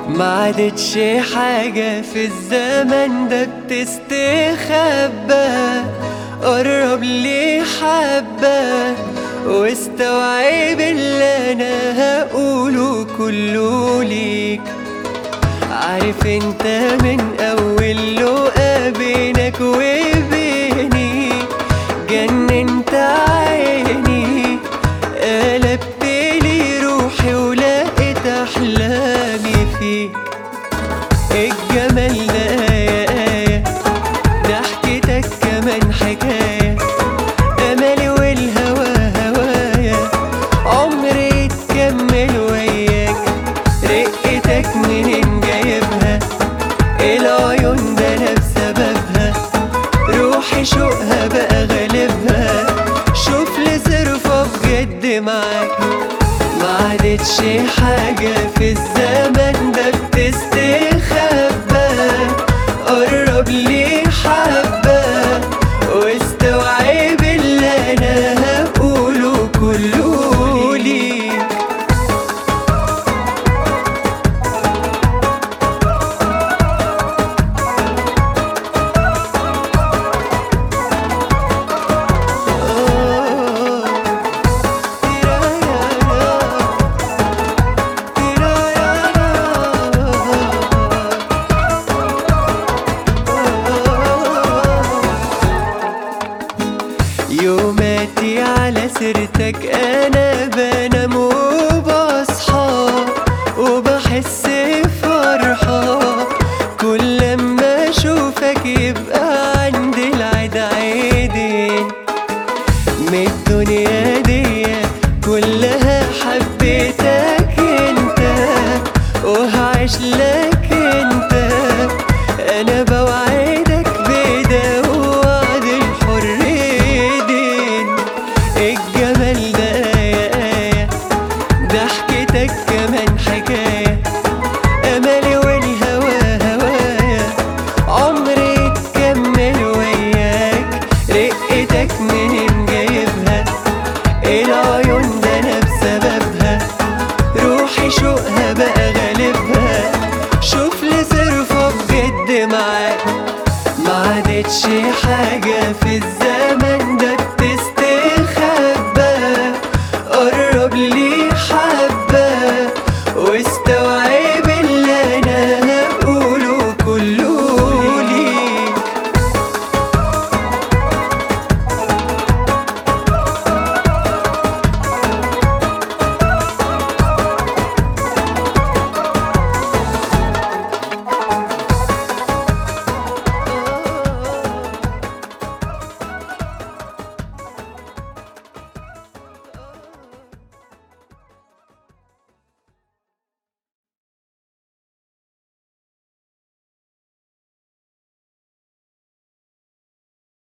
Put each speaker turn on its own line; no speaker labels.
ما عادتش حاجة في الزمن ده بتستخبى قرب لي حبة واستوعب اللي انا هقوله كله ليك عارف انت من اول لقا بينك وبيني جننت عيني قلبت لي روحي ولقيت احلامي فيك الجمال ده آية آية ضحكتك كمان حكاية أملي والهوى هوايا عمري اتكمل وياك رقتك منين جايبها العيون ده أنا بسببها روحي شوقها بقى غالبها شوف لي صرفة بجد معاك ما عادتش حاجة في الزمن ده بتستخبى قرب لي حبة واستوعب اللي أنا هقوله كله ليك يوماتي على سيرتك انا بنام وبصحى وبحس بفرحة كل لما اشوفك يبقى عندي العيد عيدين من الدنيا دي كلها حبيبي